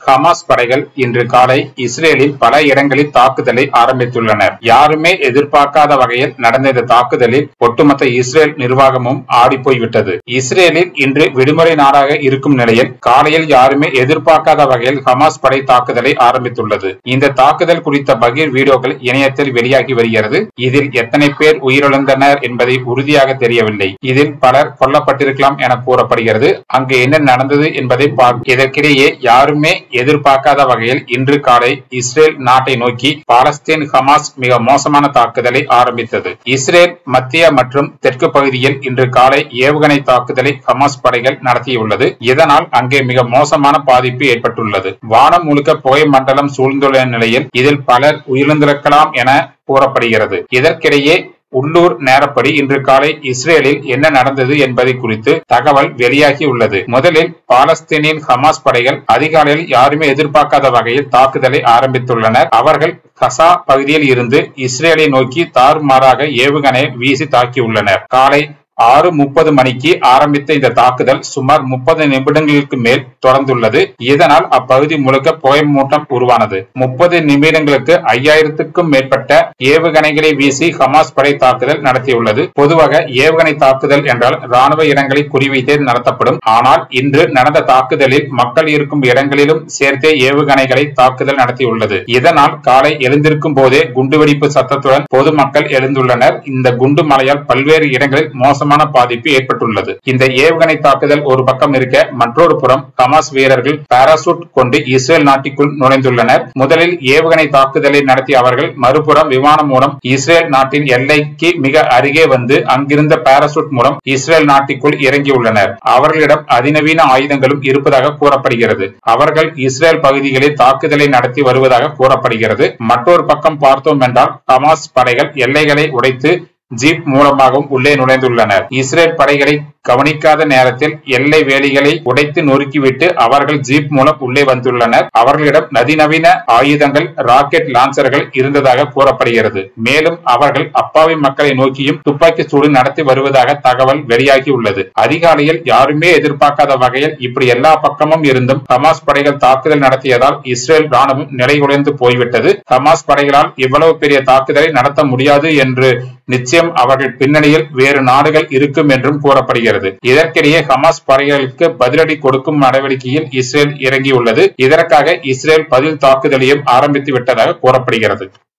Hamas படைகள் இன்று காலை இஸ்ரேலில் பல இடங்களில் தாக்குதலை ஆரம்பித்துள்ளனர் யாருமே எதிர்பார்க்காத வகையில் நடந்த இந்த தாக்குதலில் ஒட்டுமொத்த இஸ்ரேல் நிர்வாகமும் ஆடிப்போய்விட்டது இஸ்ரேலில் இன்று விடுமுறை நாடாக இருக்கும் நிலையில் காலையில் யாருமே எதிர்பார்க்காத வகையில் ஹமாஸ் படை தாக்குதலை ஆரம்பித்துள்ளது இந்த தாக்குதல் குறித்த பகீர் வீடியோக்கள் இணையத்தில் வெளியாகி வருகிறது இதில் எத்தனை பேர் உயிரிழந்தனர் என்பதை உறுதியாக தெரியவில்லை இதில் பலர் கொல்லப்பட்டிருக்கலாம் என கூறப்படுகிறது அங்கு என்ன நடந்தது என்பதை பார்க்க இதற்கிடையே யாருமே எதிர்பார்க்காத வகையில் இன்று காலை இஸ்ரேல் நாட்டை நோக்கி பாலஸ்தீன் ஹமாஸ் மிக மோசமான தாக்குதலை ஆரம்பித்தது இஸ்ரேல் மத்திய மற்றும் தெற்கு பகுதியில் இன்று காலை ஏவுகணை தாக்குதலை ஹமாஸ் படைகள் நடத்தியுள்ளது இதனால் அங்கே மிக மோசமான பாதிப்பு ஏற்பட்டுள்ளது வானம் முழுக்க புகை மண்டலம் சூழ்ந்துள்ள நிலையில் இதில் பலர் உயிரிழந்திருக்கலாம் என கூறப்படுகிறது இதற்கிடையே உள்ளூர் நேரப்படி இன்று காலை இஸ்ரேலில் என்ன நடந்தது என்பதை குறித்து தகவல் வெளியாகி உள்ளது முதலில் பாலஸ்தீனின் ஹமாஸ் படைகள் அதிகாலையில் யாருமே எதிர்பார்க்காத வகையில் தாக்குதலை ஆரம்பித்துள்ளனர் அவர்கள் கசா பகுதியில் இருந்து இஸ்ரேலை நோக்கி தாறுமாறாக ஏவுகணை வீசி தாக்கியுள்ளனர் காலை ஆறு முப்பது மணிக்கு ஆரம்பித்த இந்த தாக்குதல் சுமார் முப்பது நிமிடங்களுக்கு மேல் தொடர்ந்துள்ளது இதனால் அப்பகுதி முழுக்க புகைமூட்டம் உருவானது முப்பது நிமிடங்களுக்கு ஐயாயிரத்துக்கும் மேற்பட்ட ஏவுகணைகளை வீசி ஹமாஸ் படை தாக்குதல் நடத்தியுள்ளது பொதுவாக ஏவுகணை தாக்குதல் என்றால் ராணுவ இடங்களை குறிவைத்தே நடத்தப்படும் ஆனால் இன்று நடந்த தாக்குதலில் மக்கள் இருக்கும் இடங்களிலும் சேர்த்தே ஏவுகணைகளை தாக்குதல் நடத்தியுள்ளது இதனால் காலை எழுந்திருக்கும் போதே குண்டுவெடிப்பு சத்தத்துடன் பொதுமக்கள் எழுந்துள்ளனர் இந்த குண்டு மழையால் பல்வேறு இடங்களில் மோசமான பாதிப்பு ஏற்பட்டுள்ளது இந்த ஏவுகணை தாக்குதல் ஒரு பக்கம் இருக்க மற்றொரு புறம் ஹமாஸ் வீரர்கள் பாராசூட் கொண்டு இஸ்ரேல் நாட்டிற்குள் நுழைந்துள்ளனர் முதலில் ஏவுகணை தாக்குதலை நடத்திய அவர்கள் மறுபுறம் விமானம் மூலம் இஸ்ரேல் நாட்டின் எல்லைக்கு மிக அருகே வந்து அங்கிருந்த பாராசூட் மூலம் இஸ்ரேல் நாட்டிற்குள் இறங்கியுள்ளனர் அவர்களிடம் அதிநவீன ஆயுதங்களும் இருப்பதாக கூறப்படுகிறது அவர்கள் இஸ்ரேல் பகுதிகளில் தாக்குதலை நடத்தி வருவதாக கூறப்படுகிறது மற்றொரு பக்கம் பார்த்தோம் என்றால் ஹமாஸ் படைகள் எல்லைகளை உடைத்து ஜீப் மூலமாகவும் உள்ளே நுழைந்துள்ளனர் இஸ்ரேல் படைகளை கவனிக்காத நேரத்தில் எல்லை வேலிகளை உடைத்து நொறுக்கிவிட்டு அவர்கள் ஜீப் மூலம் உள்ளே வந்துள்ளனர் அவர்களிடம் நதிநவீன ஆயுதங்கள் ராக்கெட் லான்சர்கள் இருந்ததாக கூறப்படுகிறது மேலும் அவர்கள் அப்பாவி மக்களை நோக்கியும் துப்பாக்கி சூடு நடத்தி வருவதாக தகவல் வெளியாகி உள்ளது அதிகாலையில் யாருமே எதிர்பார்க்காத வகையில் இப்படி எல்லா பக்கமும் இருந்தும் ஹமாஸ் படைகள் தாக்குதல் நடத்தியதால் இஸ்ரேல் ராணுவம் நிலைகுலைந்து போய்விட்டது ஹமாஸ் படைகளால் இவ்வளவு பெரிய தாக்குதலை நடத்த முடியாது என்று நிச்சயம் அவர்கள் பின்னணியில் வேறு நாடுகள் இருக்கும் என்றும் கூறப்படுகிறது இதற்கிடையே ஹமாஸ் படைகளுக்கு பதிலடி கொடுக்கும் நடவடிக்கையில் இஸ்ரேல் இறங்கியுள்ளது இதற்காக இஸ்ரேல் பதில் தாக்குதலையும் ஆரம்பித்து விட்டதாக கூறப்படுகிறது